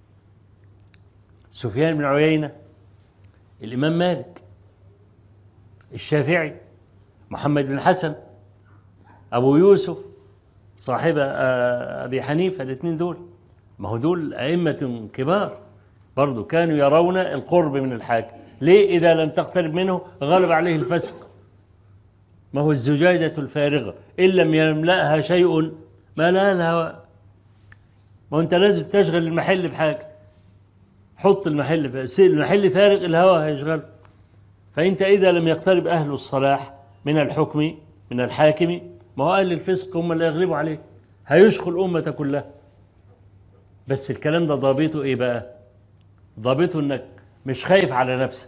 سفيان بن عيينة الإمام مالك الشافعي محمد بن حسن أبو يوسف صاحب أبي حنيفة الاثنين دول ما هو دول أئمة كبار برضو كانوا يرون القرب من الحاكم ليه إذا لم تقترب منه غلب عليه الفسق ما هو الزجاجة الفارغة إن لم يملأها شيء ما لها الهواء ما أنت لازم تشغل المحل بحاجة حط المحل المحل فارغ الهواء هيشغله فأنت إذا لم يقترب أهل الصلاح من الحكم من الحاكم ما هو أهل الفسق هم اللي يغلبوا عليه هيشغل الأمة كلها بس الكلام ده ضابطه إيه بقى ضابطه إنك مش خايف على نفسك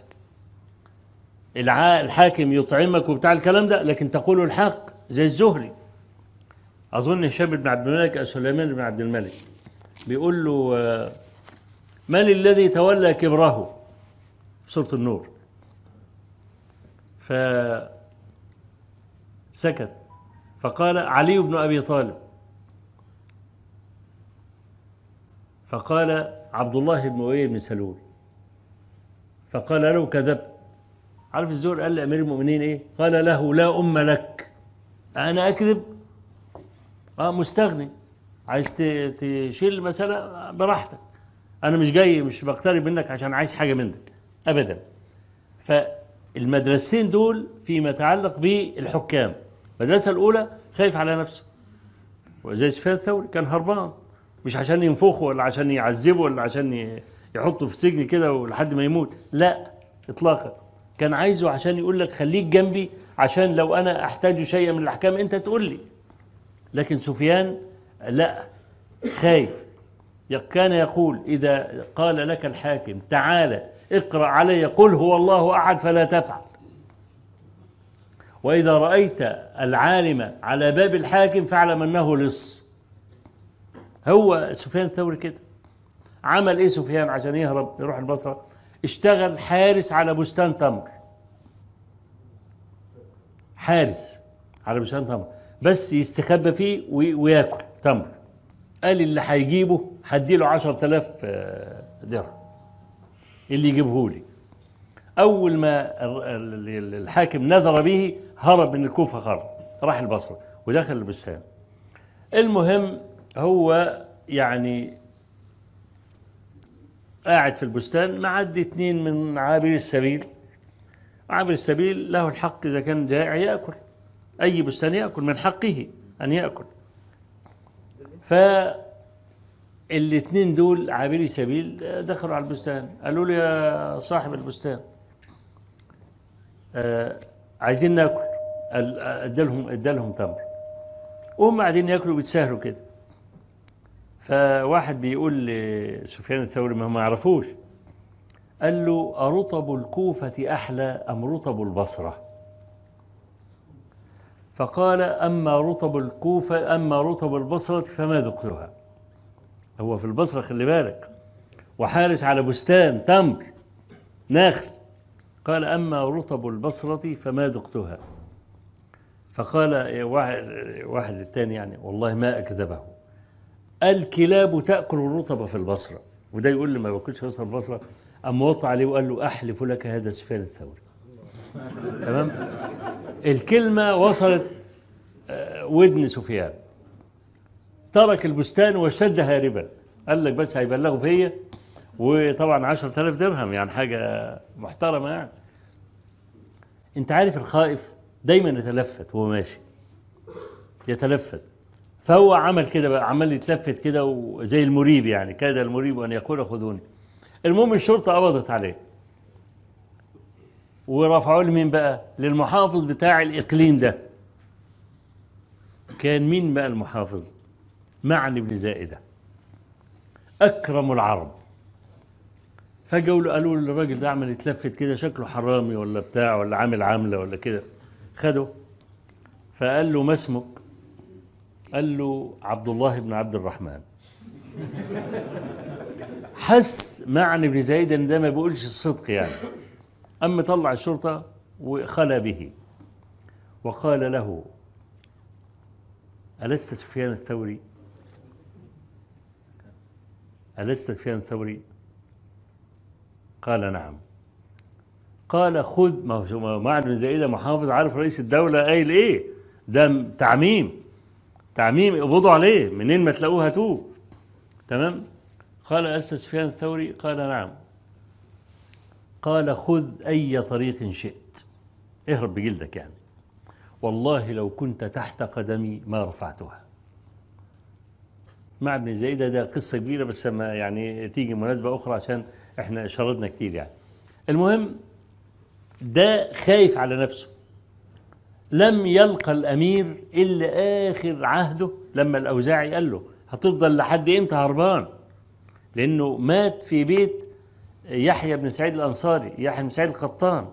الحاكم يطعمك وبتاع الكلام ده لكن تقول الحق زي الزهري أظن هشام بن عبد الملك أو سليمان بن عبد الملك بيقول له آه، من الذي تولى كبره في سورة النور فسكت فقال علي بن أبي طالب فقال عبد الله بن أبي بن سلول فقال له كذبت عارف الزور قال لأمير المؤمنين إيه قال له لا أم لك أنا أكذب آه مستغني عايز ت- تشيل المسألة براحتك أنا مش جاي مش بقترب منك عشان عايز حاجة منك أبدا فالمدرستين دول فيما يتعلق بالحكام المدرسة الأولى خايف على نفسه وزي سفيان الثوري كان هربان مش عشان ينفخه ولا عشان يعذبه ولا عشان ي- يحطه في سجن كده ولحد ما يموت لا إطلاقا كان عايزه عشان يقول لك خليك جنبي عشان لو أنا أحتاج شيئا من الأحكام أنت تقول لي لكن سفيان لا خايف كان يقول إذا قال لك الحاكم تعالى اقرأ علي قل هو الله أحد فلا تفعل وإذا رأيت العالم على باب الحاكم فاعلم أنه لص هو سفيان الثوري كده عمل إيه سفيان عشان يهرب يروح البصرة اشتغل حارس على بستان تمر حارس على بستان تمر بس يستخبى فيه وي- وياكل تمر قال اللي هيجيبه هديله 10000 آه، درهم اللي يجيبه لي أول ما ال- ال- الحاكم نذر به هرب من الكوفة خرج راح البصرة ودخل البستان المهم هو يعني قاعد في البستان معدي اتنين من عابر السبيل عابر السبيل له الحق إذا كان جائع يأكل أي بستان يأكل من حقه أن يأكل فالاثنين دول عابري سبيل دخلوا على البستان قالوا له يا صاحب البستان آه، عايزين ناكل قال- ادالهم ادالهم تمر وهم قاعدين ياكلوا بيتساهلوا كده فواحد بيقول لسفيان الثوري ما هم يعرفوش قال له أرطب الكوفة أحلى أم رطب البصرة فقال أما رطب الكوفة أما رطب البصرة فما ذقتها هو في البصرة خلي بالك وحارس على بستان تمر ناخل قال أما رطب البصرة فما ذقتها فقال واحد, واحد الثاني يعني والله ما أكذبه الكلاب تأكل الرطب في البصرة وده يقول لي ما باكلش رطب البصرة أما وطى عليه وقال له أحلف لك هذا سفيان الثوري تمام الكلمة وصلت آه، ودن سفيان ترك البستان وشد هاربا قال لك بس هيبلغوا فيا وطبعا 10000 درهم يعني حاجة محترمة يعني انت عارف الخائف دايما يتلفت وهو ماشي يتلفت فهو عمل كده بقى عمال يتلفت كده وزي المريب يعني كاد المريب أن يقول خذوني المهم الشرطة قبضت عليه ورفعوا له مين بقى للمحافظ بتاع الإقليم ده كان مين بقى المحافظ معني بن زائدة أكرم العرب فجأوا له قالوا للراجل ده عمل يتلفت كده شكله حرامي ولا بتاع ولا عامل عاملة ولا كده خده فقال له ما اسمك قال له عبد الله بن عبد الرحمن حس معني بن زايد ان ده ما بيقولش الصدق يعني أما طلع الشرطة وخلى به وقال له ألست سفيان الثوري ألست سفيان الثوري قال نعم قال خذ ما هو معن بن زائدة محافظ عارف رئيس الدولة قايل ايه ده تعميم تعميم اقبضوا عليه منين ما تلاقوه هاتوه تمام قال ألست سفيان الثوري قال نعم قال خذ أي طريق شئت اهرب بجلدك يعني والله لو كنت تحت قدمي ما رفعتها مع ابن زيدة ده قصة كبيرة بس ما يعني تيجي مناسبة أخرى عشان احنا شردنا كتير يعني المهم ده خايف على نفسه لم يلقى الأمير إلا آخر عهده لما الأوزاعي قال له هتفضل لحد إمتى هربان لأنه مات في بيت يحيى بن سعيد الأنصاري يحيى بن سعيد القطان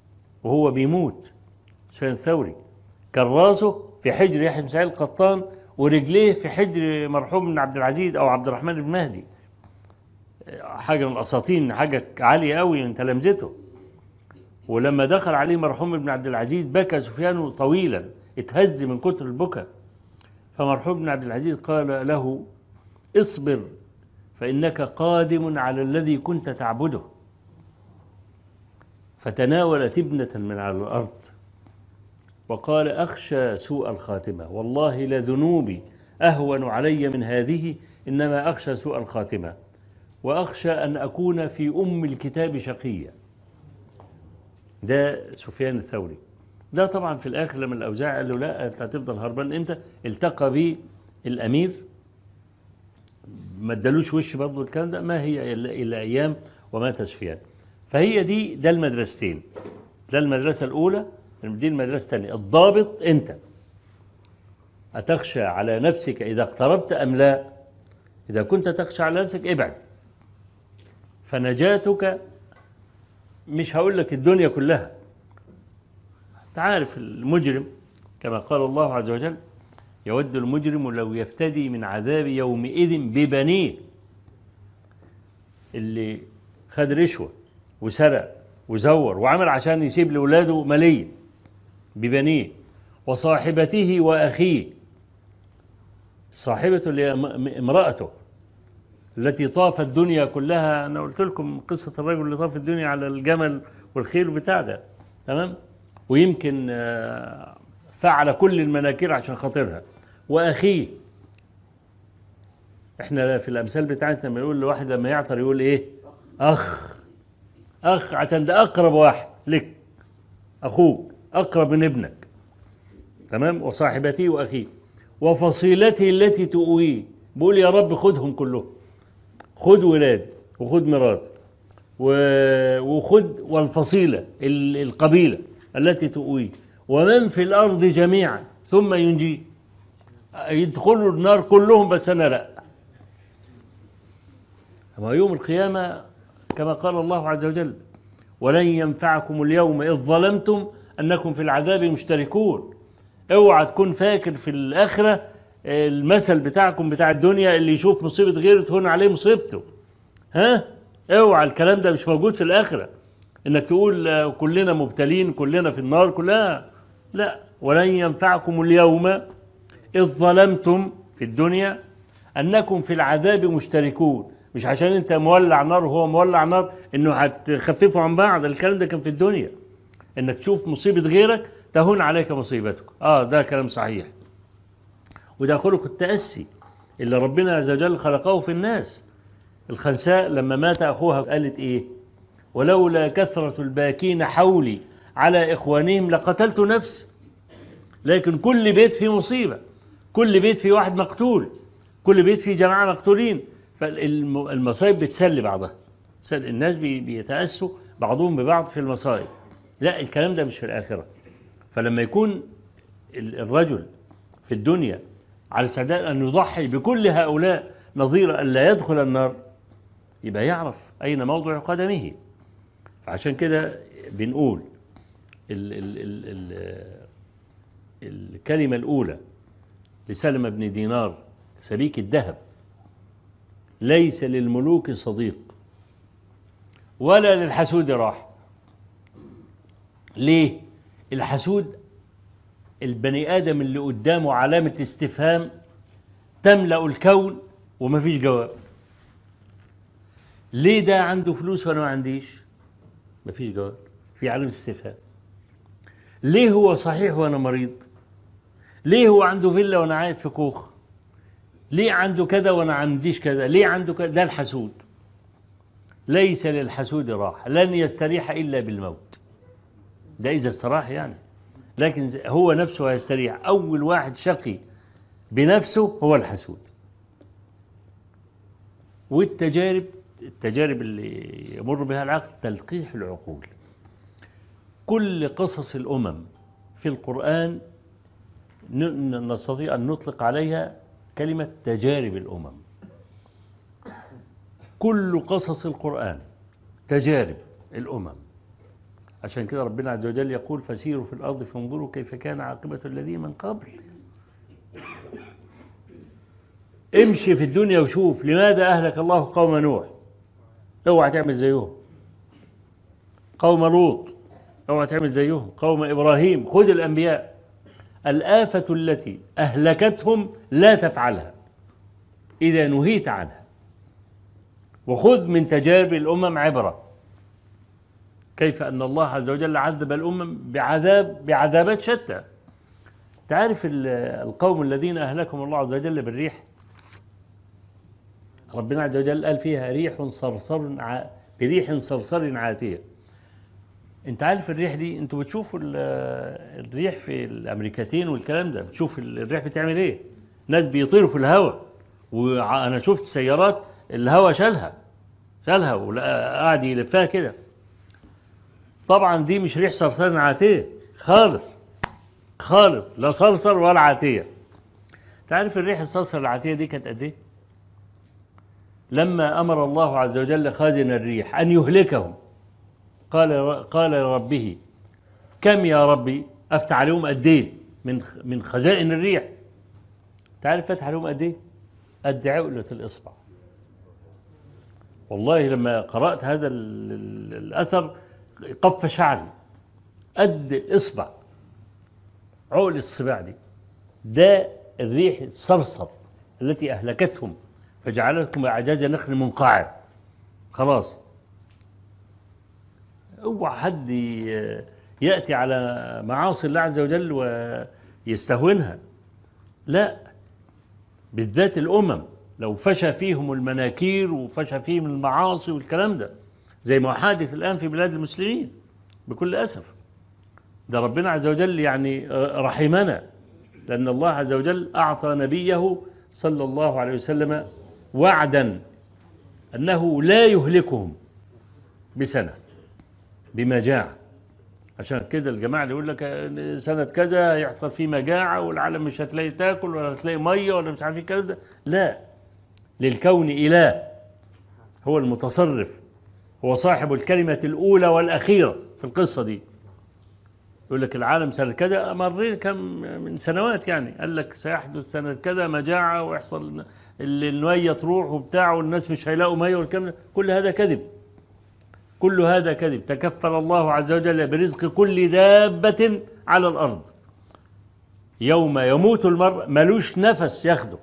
وهو بيموت سفيان الثوري كان راسه في حجر يحيى بن سعيد القطان ورجليه في حجر مرحوم بن عبد العزيز أو عبد الرحمن بن مهدي حاجة من الأساطين حاجة عالية قوي من تلامذته ولما دخل عليه مرحوم بن عبد العزيز بكى سفيان طويلا اتهز من كتر البكاء فمرحوم بن عبد العزيز قال له اصبر فإنك قادم على الذي كنت تعبده فتناول تبنة من على الأرض وقال أخشى سوء الخاتمة والله لذنوبي أهون علي من هذه إنما أخشى سوء الخاتمة وأخشى أن أكون في أم الكتاب شقيا ده سفيان الثوري ده طبعا في الآخر لما الأوزاع قال له لا أنت هتفضل هربان إمتى التقى به الأمير ما ادالوش وش برضه الكلام ده ما هي إلا أيام ومات سفيان فهي دي ده المدرستين ده المدرسة الأولى دي المدرسة الثانية الضابط أنت أتخشى على نفسك إذا اقتربت أم لا إذا كنت تخشى على نفسك ابعد فنجاتك مش هقول لك الدنيا كلها تعرف المجرم كما قال الله عز وجل يود المجرم لو يفتدي من عذاب يومئذ ببنيه اللي خد رشوة وسرق وزور وعمل عشان يسيب لولاده مالية ببنيه وصاحبته وأخيه صاحبته اللي امرأته التي طاف الدنيا كلها أنا قلت لكم قصة الرجل اللي طاف الدنيا على الجمل والخيل بتاع ده تمام ويمكن فعل كل المناكير عشان خاطرها وأخيه احنا في الأمثال بتاعتنا لما يقول لواحد لما يعطر يقول ايه أخ أخ عشان ده أقرب واحد لك أخوك أقرب من ابنك تمام وصاحبته وأخيه وفصيلته التي تؤويه بقول يا رب خدهم كلهم خد ولادي وخد مراتي وخد والفصيلة القبيلة التي تؤويه ومن في الأرض جميعا ثم ينجيه يدخلوا النار كلهم بس أنا لا أما يوم القيامة كما قال الله عز وجل ولن ينفعكم اليوم إذ ظلمتم أنكم في العذاب مشتركون اوعى تكون فاكر في الآخرة المثل بتاعكم بتاع الدنيا اللي يشوف مصيبة غيره تهون عليه مصيبته ها اوعى الكلام ده مش موجود في الآخرة انك تقول كلنا مبتلين كلنا في النار كلها لا ولن ينفعكم اليوم إذ ظلمتم في الدنيا أنكم في العذاب مشتركون مش عشان انت مولع نار وهو مولع نار انه هتخففوا عن بعض الكلام ده كان في الدنيا انك تشوف مصيبة غيرك تهون عليك مصيبتك اه ده كلام صحيح وده خلق التأسي اللي ربنا عز وجل خلقه في الناس الخنساء لما مات أخوها قالت إيه ولولا كثرة الباكين حولي على إخوانهم لقتلت نفسي لكن كل بيت فيه مصيبة كل بيت فيه واحد مقتول كل بيت فيه جماعة مقتولين فالمصايب بتسلي بعضها الناس بيتأسوا بعضهم ببعض في المصائب لا الكلام ده مش في الآخرة فلما يكون الرجل في الدنيا على استعداد أن يضحي بكل هؤلاء نظير أن لا يدخل النار يبقى يعرف أين موضع قدمه فعشان كده بنقول ال ال ال ال الكلمة الأولى لسلم بن دينار سبيك الذهب ليس للملوك صديق ولا للحسود راح ليه الحسود البني آدم اللي قدامه علامة استفهام تملأ الكون ومفيش جواب ليه ده عنده فلوس وانا ما عنديش مفيش جواب في علامة استفهام ليه هو صحيح وانا مريض ليه هو عنده فيلا وانا قاعد في كوخ ليه عنده كذا وانا عنديش كذا ليه عنده كذا ده الحسود ليس للحسود راحة لن يستريح إلا بالموت ده إذا استراح يعني لكن هو نفسه هيستريح أول واحد شقي بنفسه هو الحسود والتجارب التجارب اللي يمر بها العقل تلقيح العقول كل قصص الأمم في القرآن نستطيع أن نطلق عليها كلمة تجارب الأمم كل قصص القرآن تجارب الأمم عشان كده ربنا عز وجل يقول فسيروا في الأرض فانظروا كيف كان عاقبة الذين من قبل امشي في الدنيا وشوف لماذا أهلك الله قوم نوح اوعى تعمل زيهم قوم لوط اوعى تعمل زيهم قوم إبراهيم خذ الأنبياء الآفة التي أهلكتهم لا تفعلها إذا نهيت عنها وخذ من تجارب الأمم عبرة كيف أن الله عز وجل عذب الأمم بعذاب بعذابات شتى تعرف القوم الذين أهلكهم الله عز وجل بالريح ربنا عز وجل قال فيها ريح صرصر ع... بريح صرصر عاتية انت عارف الريح دي انتوا بتشوفوا الريح في الامريكتين والكلام ده بتشوف الريح بتعمل ايه ناس بيطيروا في الهواء وانا شفت سيارات الهواء شالها شالها وقاعد يلفها كده طبعا دي مش ريح صرصر عاتية خالص خالص لا صرصر ولا عاتية تعرف الريح الصرصر العاتية دي كانت قد ايه لما أمر الله عز وجل خازن الريح أن يهلكهم قال قال لربه كم يا ربي أفتح عليهم قد ايه من من خزائن الريح تعرف فتح عليهم قد ايه قد عقلة الإصبع والله لما قرأت هذا الأثر قف شعري قد الإصبع عقل الصباع دي ده الريح الصرصر التي أهلكتهم فجعلتكم أعجاز نخل منقعر خلاص اوعى حد يأتي على معاصي الله عز وجل ويستهونها لا بالذات الأمم لو فشى فيهم المناكير وفشى فيهم المعاصي والكلام ده زي ما حادث الآن في بلاد المسلمين بكل أسف ده ربنا عز وجل يعني رحمنا لأن الله عز وجل أعطى نبيه صلى الله عليه وسلم وعدا أنه لا يهلكهم بسنة بمجاعة عشان كده الجماعة اللي يقول لك سنة كذا يحصل فيه مجاعة والعالم مش هتلاقي تاكل ولا هتلاقي مية ولا مش عارف ايه الكلام ده لا للكون إله هو المتصرف هو صاحب الكلمة الأولى والأخيرة في القصة دي يقول لك العالم سنة كذا مرين كم من سنوات يعني قال لك سيحدث سنة كذا مجاعة ويحصل المية تروح وبتاع والناس مش هيلاقوا مية والكلام ده كل هذا كذب كل هذا كذب تكفل الله عز وجل برزق كل دابة على الأرض يوم يموت المرء ملوش نفس ياخده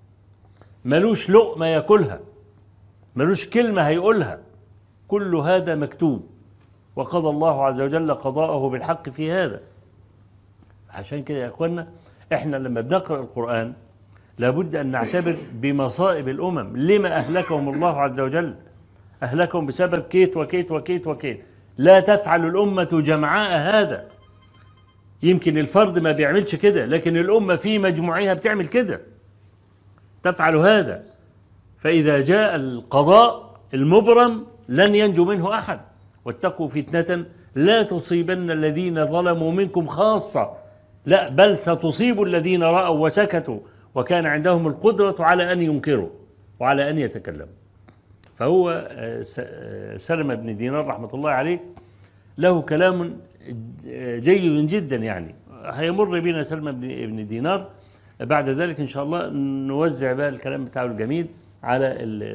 ملوش لقمة ياكلها ملوش كلمة هيقولها كل هذا مكتوب وقضى الله عز وجل قضاءه بالحق في هذا عشان كده يا أخوانا احنا لما بنقرأ القرآن لابد أن نعتبر بمصائب الأمم لما أهلكهم الله عز وجل أهلكهم بسبب كيت وكيت وكيت وكيت لا تفعل الأمة جمعاء هذا يمكن الفرد ما بيعملش كده لكن الأمة في مجموعها بتعمل كده تفعل هذا فإذا جاء القضاء المبرم لن ينجو منه أحد واتقوا فتنة لا تصيبن الذين ظلموا منكم خاصة لا بل ستصيب الذين رأوا وسكتوا وكان عندهم القدرة على أن ينكروا وعلى أن يتكلموا فهو سلمة بن دينار رحمة الله عليه له كلام جيد جدا يعني هيمر بنا سلمة بن دينار بعد ذلك إن شاء الله نوزع بقى الكلام بتاعه الجميل على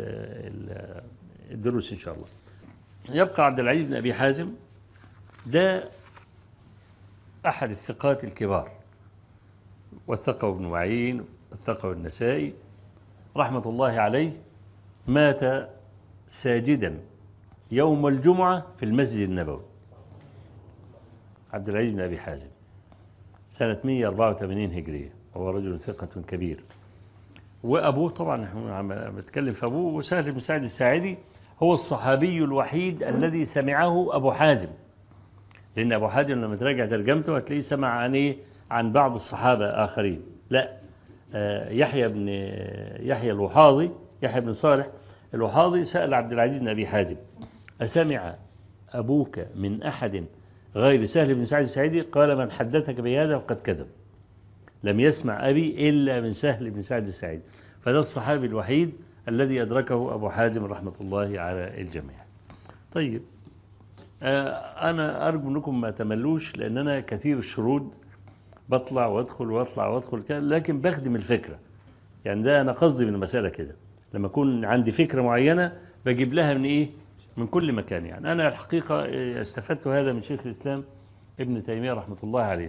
الدروس إن شاء الله يبقى عبد العزيز بن أبي حازم ده أحد الثقات الكبار وثقه ابن معين وثقه النسائي رحمة الله عليه مات ساجدا يوم الجمعة في المسجد النبوي عبد العزيز بن أبي حازم سنة 184 هجرية وهو رجل ثقة كبير وأبوه طبعا نحن بنتكلم في أبوه وسهل بن سعد الساعدي هو الصحابي الوحيد الذي سمعه أبو حازم لأن أبو حازم لما تراجع ترجمته هتلاقيه سمع عن إيه عن بعض الصحابة آخرين لا يحيى بن يحيى الوحاضي يحيى بن صالح الوحاضي سأل عبد العزيز بن أبي حازم أسمع أبوك من أحد غير سهل بن سعد السعيدي قال من حدثك بهذا فقد كذب لم يسمع أبي إلا من سهل بن سعد السعيدي فده الصحابي الوحيد الذي أدركه أبو حازم رحمة الله على الجميع طيب أنا أرجو أنكم ما تملوش لأن أنا كثير الشرود بطلع وادخل واطلع وادخل لكن بخدم الفكرة يعني ده أنا قصدي من المسألة كده لما أكون عندي فكرة معينة بجيب لها من إيه من كل مكان يعني أنا الحقيقة استفدت هذا من شيخ الإسلام ابن تيمية رحمة الله عليه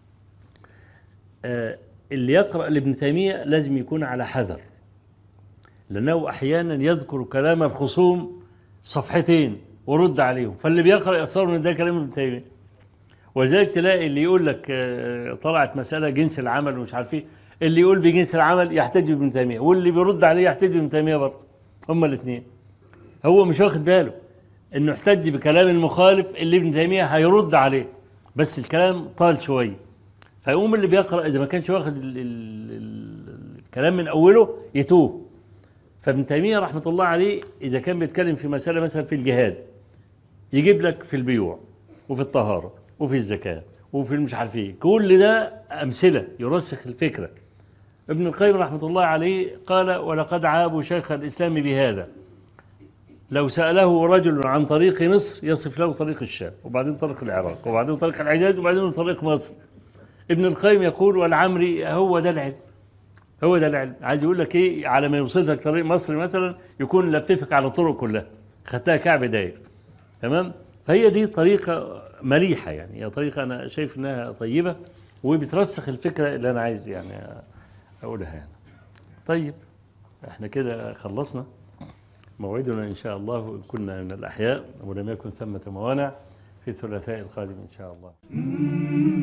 اللي يقرأ لابن تيمية لازم يكون على حذر لأنه أحيانا يذكر كلام الخصوم صفحتين ورد عليهم فاللي بيقرأ يتصور ان ده كلام ابن تيمية ولذلك تلاقي اللي يقول لك طلعت مسألة جنس العمل ومش عارف ايه اللي يقول بجنس العمل يحتج بابن تيمية واللي بيرد عليه يحتج بابن تيمية برضه هما الاثنين هو مش واخد باله انه احتج بكلام المخالف اللي ابن تيمية هيرد عليه بس الكلام طال شوية فيقوم اللي بيقرأ إذا ما كانش واخد ال ال ال الكلام من أوله يتوه فابن تيمية رحمة الله عليه إذا كان بيتكلم في مسألة مثلا في الجهاد يجيب لك في البيوع وفي الطهارة وفي الزكاة وفي المش عارف ايه كل ده أمثلة يرسخ الفكرة ابن القيم رحمة الله عليه قال ولقد عابوا شيخ الإسلام بهذا لو سأله رجل عن طريق مصر يصف له طريق الشام وبعدين طريق العراق وبعدين طريق الحجاز وبعدين طريق مصر ابن القيم يقول والعمري هو ده العلم هو ده العلم عايز يقول لك ايه على ما يوصلك طريق مصر مثلا يكون لففك على الطرق كلها خدتها كعب داير تمام فهي دي طريقة مليحة يعني هي طريقة أنا شايف إنها طيبة وبترسخ الفكرة اللي أنا عايز يعني أقولها يعني. طيب احنا كده خلصنا موعدنا إن شاء الله كنا من الأحياء ولم يكن ثمة موانع في الثلاثاء القادم إن شاء الله